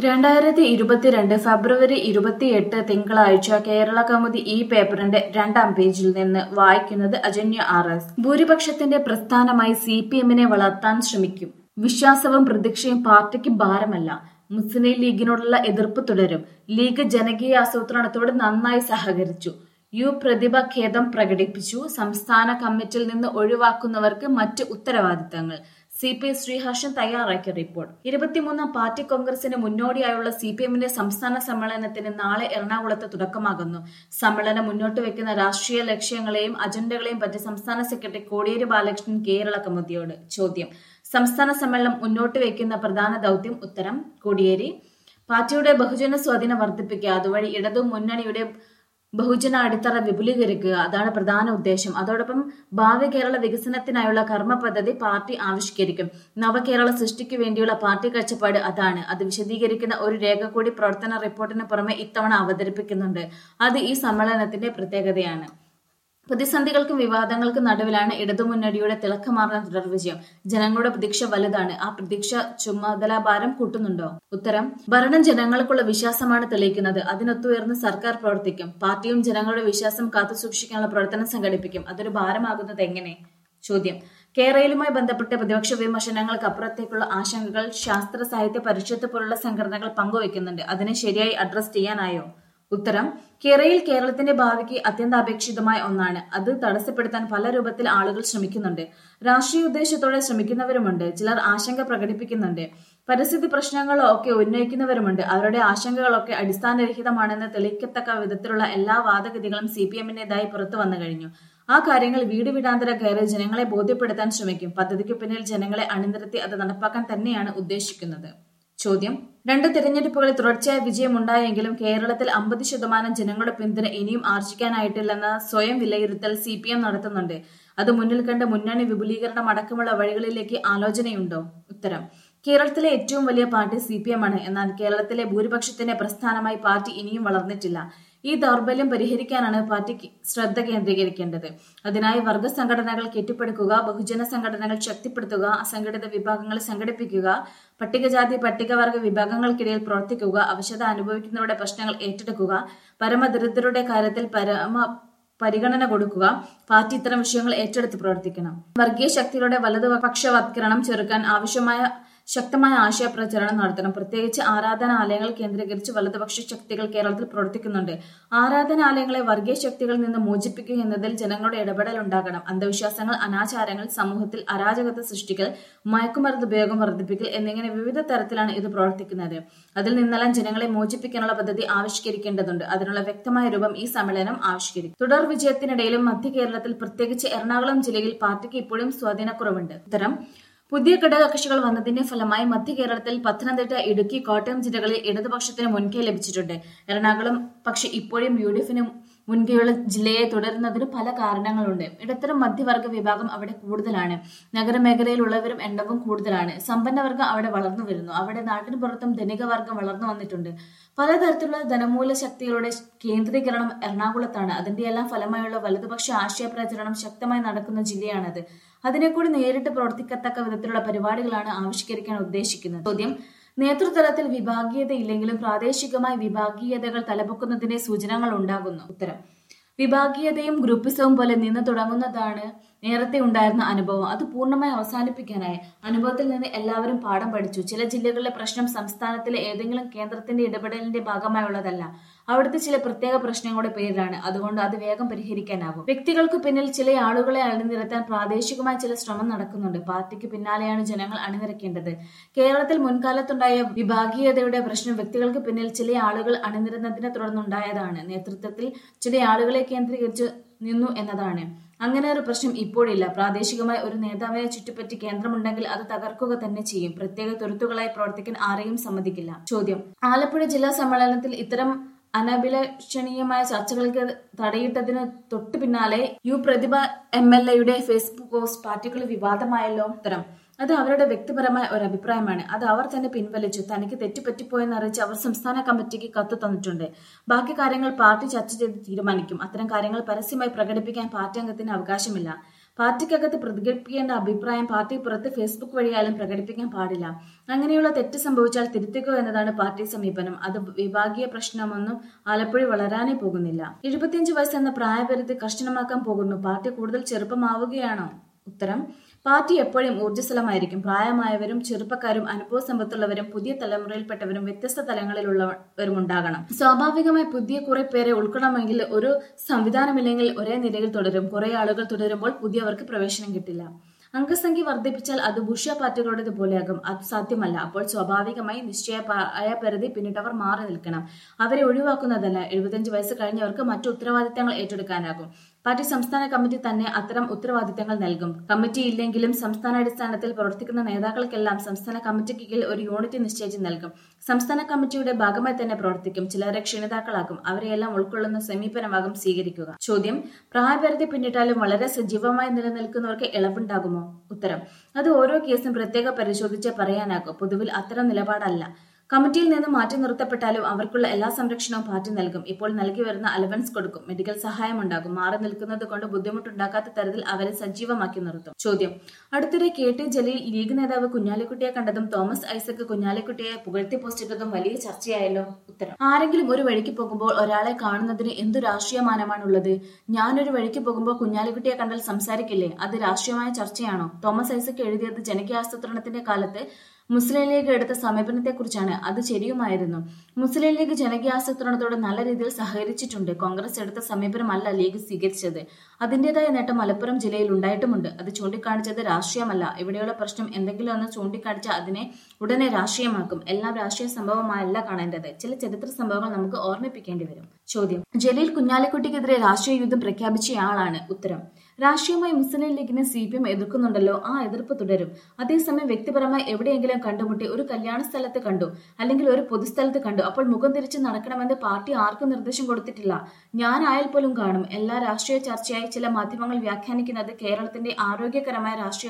രണ്ടായിരത്തി ഇരുപത്തിരണ്ട് ഫെബ്രുവരി ഇരുപത്തിയെട്ട് തിങ്കളാഴ്ച കേരള കൗമുദി ഈ പേപ്പറിന്റെ രണ്ടാം പേജിൽ നിന്ന് വായിക്കുന്നത് അജന്യ ആർ എസ് ഭൂരിപക്ഷത്തിന്റെ പ്രസ്ഥാനമായി സി പി എമ്മിനെ വളർത്താൻ ശ്രമിക്കും വിശ്വാസവും പ്രതീക്ഷയും പാർട്ടിക്ക് ഭാരമല്ല മുസ്ലിം ലീഗിനോടുള്ള എതിർപ്പ് തുടരും ലീഗ് ജനകീയ ആസൂത്രണത്തോട് നന്നായി സഹകരിച്ചു യു പ്രതിഭ ഖേദം പ്രകടിപ്പിച്ചു സംസ്ഥാന കമ്മിറ്റിയിൽ നിന്ന് ഒഴിവാക്കുന്നവർക്ക് മറ്റ് ഉത്തരവാദിത്തങ്ങൾ സി പി ശ്രീഹർഷൻ തയ്യാറാക്കിയ റിപ്പോർട്ട് ഇരുപത്തിമൂന്നാം പാർട്ടി കോൺഗ്രസിന് മുന്നോടിയായുള്ള സി പി എമ്മിന്റെ സംസ്ഥാന സമ്മേളനത്തിന് നാളെ എറണാകുളത്ത് തുടക്കമാകുന്നു സമ്മേളനം മുന്നോട്ട് വെക്കുന്ന രാഷ്ട്രീയ ലക്ഷ്യങ്ങളെയും അജണ്ടകളെയും പറ്റി സംസ്ഥാന സെക്രട്ടറി കോടിയേരി ബാലകൃഷ്ണൻ കേരള കമ്മിറ്റിയോട് ചോദ്യം സംസ്ഥാന സമ്മേളനം മുന്നോട്ട് വെക്കുന്ന പ്രധാന ദൗത്യം ഉത്തരം കോടിയേരി പാർട്ടിയുടെ ബഹുജന സ്വാധീനം വർദ്ധിപ്പിക്കുക അതുവഴി ഇടതു മുന്നണിയുടെ ബഹുജന അടിത്തറ വിപുലീകരിക്കുക അതാണ് പ്രധാന ഉദ്ദേശം അതോടൊപ്പം ഭാവി കേരള വികസനത്തിനായുള്ള കർമ്മ പദ്ധതി പാർട്ടി ആവിഷ്കരിക്കും നവകേരള സൃഷ്ടിക്കു വേണ്ടിയുള്ള പാർട്ടി കാഴ്ചപ്പാട് അതാണ് അത് വിശദീകരിക്കുന്ന ഒരു രേഖ കൂടി പ്രവർത്തന റിപ്പോർട്ടിന് പുറമെ ഇത്തവണ അവതരിപ്പിക്കുന്നുണ്ട് അത് ഈ സമ്മേളനത്തിന്റെ പ്രത്യേകതയാണ് പ്രതിസന്ധികൾക്കും വിവാദങ്ങൾക്കും നടുവിലാണ് ഇടതുമുന്നണിയുടെ തിളക്കമാർന്ന തുടർ വിജയം ജനങ്ങളുടെ പ്രതീക്ഷ വലുതാണ് ആ പ്രതീക്ഷ ചുമതലാഭാരം കൂട്ടുന്നുണ്ടോ ഉത്തരം ഭരണം ജനങ്ങൾക്കുള്ള വിശ്വാസമാണ് തെളിയിക്കുന്നത് അതിനൊത്തുയർന്ന് സർക്കാർ പ്രവർത്തിക്കും പാർട്ടിയും ജനങ്ങളുടെ വിശ്വാസം കാത്തുസൂക്ഷിക്കാനുള്ള പ്രവർത്തനം സംഘടിപ്പിക്കും അതൊരു ഭാരമാകുന്നത് എങ്ങനെ ചോദ്യം കേരളയിലുമായി ബന്ധപ്പെട്ട പ്രതിപക്ഷ വിമർശനങ്ങൾക്ക് അപ്പുറത്തേക്കുള്ള ആശങ്കകൾ ശാസ്ത്ര സാഹിത്യ പരിഷത്ത് പോലുള്ള സംഘടനകൾ പങ്കുവയ്ക്കുന്നുണ്ട് അതിനെ ശരിയായി അഡ്രസ് ചെയ്യാനായോ ഉത്തരം കേരളയിൽ കേരളത്തിന്റെ ഭാവിക്ക് അത്യന്താപേക്ഷിതമായ ഒന്നാണ് അത് തടസ്സപ്പെടുത്താൻ പല രൂപത്തിൽ ആളുകൾ ശ്രമിക്കുന്നുണ്ട് രാഷ്ട്രീയ ഉദ്ദേശത്തോടെ ശ്രമിക്കുന്നവരുമുണ്ട് ചിലർ ആശങ്ക പ്രകടിപ്പിക്കുന്നുണ്ട് പരിസ്ഥിതി പ്രശ്നങ്ങളൊക്കെ ഉന്നയിക്കുന്നവരുമുണ്ട് അവരുടെ ആശങ്കകളൊക്കെ അടിസ്ഥാനരഹിതമാണെന്ന് തെളിയിക്കത്തക്ക വിധത്തിലുള്ള എല്ലാ വാദഗതികളും സി പി എമ്മിന്റേതായി പുറത്തു വന്നു കഴിഞ്ഞു ആ കാര്യങ്ങൾ വീട് വീടാന്തര കയറി ജനങ്ങളെ ബോധ്യപ്പെടുത്താൻ ശ്രമിക്കും പദ്ധതിക്ക് പിന്നിൽ ജനങ്ങളെ അണിനിരത്തി അത് നടപ്പാക്കാൻ തന്നെയാണ് ഉദ്ദേശിക്കുന്നത് ചോദ്യം രണ്ട് തിരഞ്ഞെടുപ്പുകളിൽ തുടർച്ചയായ വിജയമുണ്ടായെങ്കിലും കേരളത്തിൽ അമ്പത് ശതമാനം ജനങ്ങളുടെ പിന്തുണ ഇനിയും ആർജിക്കാനായിട്ടില്ലെന്ന സ്വയം വിലയിരുത്തൽ സി പി എം നടത്തുന്നുണ്ട് അത് മുന്നിൽ കണ്ട് മുന്നണി വിപുലീകരണം അടക്കമുള്ള വഴികളിലേക്ക് ആലോചനയുണ്ടോ ഉത്തരം കേരളത്തിലെ ഏറ്റവും വലിയ പാർട്ടി സി പി എം ആണ് എന്നാൽ കേരളത്തിലെ ഭൂരിപക്ഷത്തിന്റെ പ്രസ്ഥാനമായി പാർട്ടി ഇനിയും വളർന്നിട്ടില്ല ഈ ദൗർബല്യം പരിഹരിക്കാനാണ് പാർട്ടി ശ്രദ്ധ കേന്ദ്രീകരിക്കേണ്ടത് അതിനായി വർഗ സംഘടനകൾ കെട്ടിപ്പടുക്കുക ബഹുജന സംഘടനകൾ ശക്തിപ്പെടുത്തുക അസംഘടിത വിഭാഗങ്ങൾ സംഘടിപ്പിക്കുക പട്ടികജാതി പട്ടികവർഗ വിഭാഗങ്ങൾക്കിടയിൽ പ്രവർത്തിക്കുക അവശത അനുഭവിക്കുന്നവരുടെ പ്രശ്നങ്ങൾ ഏറ്റെടുക്കുക പരമദരിദ്രരുടെ കാര്യത്തിൽ പരമ പരിഗണന കൊടുക്കുക പാർട്ടി ഇത്തരം വിഷയങ്ങൾ ഏറ്റെടുത്ത് പ്രവർത്തിക്കണം വർഗീയ ശക്തികളുടെ വലതുപക്ഷവത്കരണം ചെറുക്കാൻ ആവശ്യമായ ശക്തമായ ആശയപ്രചരണം നടത്തണം പ്രത്യേകിച്ച് ആരാധനാലയങ്ങൾ കേന്ദ്രീകരിച്ച് വലതുപക്ഷ ശക്തികൾ കേരളത്തിൽ പ്രവർത്തിക്കുന്നുണ്ട് ആരാധനാലയങ്ങളെ വർഗീയ ശക്തികളിൽ നിന്ന് മോചിപ്പിക്കുക എന്നതിൽ ജനങ്ങളുടെ ഇടപെടൽ ഉണ്ടാകണം അന്ധവിശ്വാസങ്ങൾ അനാചാരങ്ങൾ സമൂഹത്തിൽ അരാജകത്വ സൃഷ്ടിക്കൽ മയക്കുമരുന്ന് ഉപയോഗം വർദ്ധിപ്പിക്കൽ എന്നിങ്ങനെ വിവിധ തരത്തിലാണ് ഇത് പ്രവർത്തിക്കുന്നത് അതിൽ നിന്നെല്ലാം ജനങ്ങളെ മോചിപ്പിക്കാനുള്ള പദ്ധതി ആവിഷ്കരിക്കേണ്ടതുണ്ട് അതിനുള്ള വ്യക്തമായ രൂപം ഈ സമ്മേളനം ആവിഷ്കരിക്കും തുടർ വിജയത്തിനിടയിലും മധ്യ കേരളത്തിൽ പ്രത്യേകിച്ച് എറണാകുളം ജില്ലയിൽ പാർട്ടിക്ക് ഇപ്പോഴും സ്വാധീനക്കുറവുണ്ട് ഉത്തരം പുതിയ ഘടകകക്ഷികൾ വന്നതിന്റെ ഫലമായി മധ്യ കേരളത്തിൽ പത്തനംതിട്ട ഇടുക്കി കോട്ടയം ജില്ലകളിൽ ഇടതുപക്ഷത്തിന് മുൻകൈ ലഭിച്ചിട്ടുണ്ട് എറണാകുളം പക്ഷെ ഇപ്പോഴും യു ഡി എഫിന് മുൻകൈയുള്ള ജില്ലയെ തുടരുന്നതിന് പല കാരണങ്ങളുണ്ട് ഇടത്തരം മധ്യവർഗ വിഭാഗം അവിടെ കൂടുതലാണ് നഗരമേഖലയിലുള്ളവരും എണ്ണവും കൂടുതലാണ് സമ്പന്നവർഗം അവിടെ വളർന്നു വരുന്നു അവിടെ നാട്ടിന് പുറത്തും ധനികവർഗം വളർന്നു വന്നിട്ടുണ്ട് പലതരത്തിലുള്ള ധനമൂല ശക്തികളുടെ കേന്ദ്രീകരണം എറണാകുളത്താണ് അതിന്റെയെല്ലാം ഫലമായുള്ള വലതുപക്ഷ ആശയ പ്രചരണം ശക്തമായി നടക്കുന്ന ജില്ലയാണത് അതിനെക്കൂടി നേരിട്ട് പ്രവർത്തിക്കത്തക്ക വിധത്തിലുള്ള പരിപാടികളാണ് ആവിഷ്കരിക്കാൻ ഉദ്ദേശിക്കുന്നത് ചോദ്യം നേതൃതലത്തിൽ വിഭാഗീയതയില്ലെങ്കിലും പ്രാദേശികമായി വിഭാഗീയതകൾ തലപൊക്കുന്നതിന്റെ സൂചനകൾ ഉണ്ടാകുന്നു ഉത്തരം വിഭാഗീയതയും ഗ്രൂപ്പിസവും പോലെ നിന്ന് തുടങ്ങുന്നതാണ് നേരത്തെ ഉണ്ടായിരുന്ന അനുഭവം അത് പൂർണ്ണമായി അവസാനിപ്പിക്കാനായി അനുഭവത്തിൽ നിന്ന് എല്ലാവരും പാഠം പഠിച്ചു ചില ജില്ലകളിലെ പ്രശ്നം സംസ്ഥാനത്തിലെ ഏതെങ്കിലും കേന്ദ്രത്തിന്റെ ഇടപെടലിന്റെ ഭാഗമായുള്ളതല്ല അവിടുത്തെ ചില പ്രത്യേക പ്രശ്നങ്ങളുടെ പേരിലാണ് അതുകൊണ്ട് അത് വേഗം പരിഹരിക്കാനാകും വ്യക്തികൾക്ക് പിന്നിൽ ചില ആളുകളെ അണിനിരത്താൻ പ്രാദേശികമായി ചില ശ്രമം നടക്കുന്നുണ്ട് പാർട്ടിക്ക് പിന്നാലെയാണ് ജനങ്ങൾ അണിനിരക്കേണ്ടത് കേരളത്തിൽ മുൻകാലത്തുണ്ടായ വിഭാഗീയതയുടെ പ്രശ്നം വ്യക്തികൾക്ക് പിന്നിൽ ചില ആളുകൾ അണിനിരുന്നതിനെ തുടർന്നുണ്ടായതാണ് നേതൃത്വത്തിൽ ചില ആളുകളെ കേന്ദ്രീകരിച്ച് നിന്നു എന്നതാണ് അങ്ങനെ ഒരു പ്രശ്നം ഇപ്പോഴില്ല പ്രാദേശികമായി ഒരു നേതാവിനെ ചുറ്റിപ്പറ്റി കേന്ദ്രമുണ്ടെങ്കിൽ അത് തകർക്കുക തന്നെ ചെയ്യും പ്രത്യേക തുരുത്തുകളായി പ്രവർത്തിക്കാൻ ആരെയും സമ്മതിക്കില്ല ചോദ്യം ആലപ്പുഴ ജില്ലാ സമ്മേളനത്തിൽ ഇത്തരം അനഭിലഷണീയമായ ചർച്ചകൾക്ക് തടയിട്ടതിന് തൊട്ടു പിന്നാലെ യു പ്രതിഭ എം എൽ എയുടെ ഫേസ്ബുക്ക് പോസ്റ്റ് പാർട്ടിക്കുള്ള വിവാദമായല്ലോ ഉത്തരം അത് അവരുടെ വ്യക്തിപരമായ ഒരു അഭിപ്രായമാണ് അത് അവർ തന്നെ പിൻവലിച്ചു തനിക്ക് തെറ്റുപറ്റിപ്പോയെന്ന് അറിയിച്ച് അവർ സംസ്ഥാന കമ്മിറ്റിക്ക് കത്ത് തന്നിട്ടുണ്ട് ബാക്കി കാര്യങ്ങൾ പാർട്ടി ചർച്ച ചെയ്ത് തീരുമാനിക്കും അത്തരം കാര്യങ്ങൾ പരസ്യമായി പ്രകടിപ്പിക്കാൻ പാർട്ടി അംഗത്തിന് അവകാശമില്ല പാർട്ടിക്കകത്ത് പ്രതികരിപ്പിക്കേണ്ട അഭിപ്രായം പാർട്ടി പുറത്ത് ഫേസ്ബുക്ക് വഴിയാലും പ്രകടിപ്പിക്കാൻ പാടില്ല അങ്ങനെയുള്ള തെറ്റ് സംഭവിച്ചാൽ തിരുത്തിക്കുക എന്നതാണ് പാർട്ടി സമീപനം അത് വിഭാഗീയ പ്രശ്നമൊന്നും ആലപ്പുഴ വളരാനേ പോകുന്നില്ല എഴുപത്തിയഞ്ച് വയസ്സ് എന്ന പ്രായപരിധി കർശനമാക്കാൻ പോകുന്നു പാർട്ടി കൂടുതൽ ചെറുപ്പമാവുകയാണോ ഉത്തരം പാർട്ടി എപ്പോഴും ഊർജ്ജസ്വലമായിരിക്കും പ്രായമായവരും ചെറുപ്പക്കാരും അനുഭവ സമ്പത്തുള്ളവരും പുതിയ തലമുറയിൽപ്പെട്ടവരും വ്യത്യസ്ത തലങ്ങളിലുള്ളവരും ഉണ്ടാകണം സ്വാഭാവികമായി പുതിയ കുറെ പേരെ ഉൾക്കൊള്ളണമെങ്കിൽ ഒരു സംവിധാനമില്ലെങ്കിൽ ഒരേ നിരയിൽ തുടരും കുറെ ആളുകൾ തുടരുമ്പോൾ പുതിയവർക്ക് പ്രവേശനം കിട്ടില്ല അംഗസംഖ്യ വർദ്ധിപ്പിച്ചാൽ അത് ബുഷ പാർട്ടികളുടേത് പോലെയാകും അത് സാധ്യമല്ല അപ്പോൾ സ്വാഭാവികമായി നിശ്ചയമായ പരിധി പിന്നിട്ടവർ മാറി നിൽക്കണം അവരെ ഒഴിവാക്കുന്നതല്ല എഴുപത്തിയഞ്ച് വയസ്സ് കഴിഞ്ഞവർക്ക് മറ്റു ഉത്തരവാദിത്തങ്ങൾ ഏറ്റെടുക്കാനാകും പാർട്ടി സംസ്ഥാന കമ്മിറ്റി തന്നെ അത്തരം ഉത്തരവാദിത്തങ്ങൾ നൽകും കമ്മിറ്റി ഇല്ലെങ്കിലും സംസ്ഥാനാടിസ്ഥാനത്തിൽ പ്രവർത്തിക്കുന്ന നേതാക്കൾക്കെല്ലാം സംസ്ഥാന കമ്മിറ്റിക്ക് കീഴിൽ ഒരു യൂണിറ്റ് നിശ്ചയിച്ച് നൽകും സംസ്ഥാന കമ്മിറ്റിയുടെ ഭാഗമായി തന്നെ പ്രവർത്തിക്കും ചിലരെ ക്ഷണിതാക്കളാകും അവരെയെല്ലാം ഉൾക്കൊള്ളുന്ന സമീപനമാകും സ്വീകരിക്കുക ചോദ്യം പ്രായപരിധി പിന്നിട്ടാലും വളരെ സജീവമായി നിലനിൽക്കുന്നവർക്ക് ഇളവുണ്ടാകുമോ ഉത്തരം അത് ഓരോ കേസും പ്രത്യേക പരിശോധിച്ച് പറയാനാകും പൊതുവിൽ അത്തരം നിലപാടല്ല കമ്മിറ്റിയിൽ നിന്ന് മാറ്റി നിർത്തപ്പെട്ടാലും അവർക്കുള്ള എല്ലാ സംരക്ഷണവും പാർട്ടി നൽകും ഇപ്പോൾ നൽകി വരുന്ന അലവൻസ് കൊടുക്കും മെഡിക്കൽ സഹായം ഉണ്ടാകും മാറി നിൽക്കുന്നത് കൊണ്ട് ബുദ്ധിമുട്ടുണ്ടാക്കാത്ത തരത്തിൽ അവരെ സജീവമാക്കി നിർത്തും ചോദ്യം അടുത്തിടെ കെ ടി ജലീൽ ലീഗ് നേതാവ് കുഞ്ഞാലിക്കുട്ടിയെ കണ്ടതും തോമസ് ഐസക് കുഞ്ഞാലിക്കുട്ടിയെ പുകഴ്ത്തി പോസ്റ്റിട്ടതും വലിയ ചർച്ചയായല്ലോ ഉത്തരം ആരെങ്കിലും ഒരു വഴിക്ക് പോകുമ്പോൾ ഒരാളെ കാണുന്നതിന് എന്തു രാഷ്ട്രീയമാനമാണുള്ളത് ഞാനൊരു വഴിക്ക് പോകുമ്പോൾ കുഞ്ഞാലിക്കുട്ടിയെ കണ്ടാൽ സംസാരിക്കില്ലേ അത് രാഷ്ട്രീയമായ ചർച്ചയാണോ തോമസ് ഐസക് എഴുതിയത് ജനകീയാസൂത്രണത്തിന്റെ കാലത്ത് മുസ്ലിം ലീഗ് എടുത്ത സമീപനത്തെക്കുറിച്ചാണ് അത് ശരിയുമായിരുന്നു മുസ്ലിം ലീഗ് ജനകീയാസൂത്രണത്തോട് നല്ല രീതിയിൽ സഹകരിച്ചിട്ടുണ്ട് കോൺഗ്രസ് എടുത്ത സമീപനമല്ല ലീഗ് സ്വീകരിച്ചത് അതിന്റേതായ നേട്ടം മലപ്പുറം ജില്ലയിൽ ഉണ്ടായിട്ടുമുണ്ട് അത് ചൂണ്ടിക്കാണിച്ചത് രാഷ്ട്രീയമല്ല ഇവിടെയുള്ള പ്രശ്നം എന്തെങ്കിലും ഒന്ന് ചൂണ്ടിക്കാണിച്ച് അതിനെ ഉടനെ രാഷ്ട്രീയമാക്കും എല്ലാം രാഷ്ട്രീയ സംഭവമായല്ല കാണേണ്ടത് ചില ചരിത്ര സംഭവങ്ങൾ നമുക്ക് ഓർമ്മിപ്പിക്കേണ്ടി വരും ചോദ്യം ജലീൽ കുഞ്ഞാലിക്കുട്ടിക്കെതിരെ രാഷ്ട്രീയ യുദ്ധം പ്രഖ്യാപിച്ചയാളാണ് ഉത്തരം രാഷ്ട്രീയമായി മുസ്ലിം ലീഗിനെ സി പി എം എതിർക്കുന്നുണ്ടല്ലോ ആ എതിർപ്പ് തുടരും അതേസമയം വ്യക്തിപരമായി എവിടെയെങ്കിലും കണ്ടുമുട്ടി ഒരു കല്യാണ സ്ഥലത്ത് കണ്ടു അല്ലെങ്കിൽ ഒരു പൊതുസ്ഥലത്ത് കണ്ടു അപ്പോൾ മുഖം തിരിച്ച് നടക്കണമെന്ന് പാർട്ടി ആർക്കും നിർദ്ദേശം കൊടുത്തിട്ടില്ല ഞാനായാൽ പോലും കാണും എല്ലാ രാഷ്ട്രീയ ചർച്ചയായി ചില മാധ്യമങ്ങൾ വ്യാഖ്യാനിക്കുന്നത് കേരളത്തിന്റെ ആരോഗ്യകരമായ രാഷ്ട്രീയ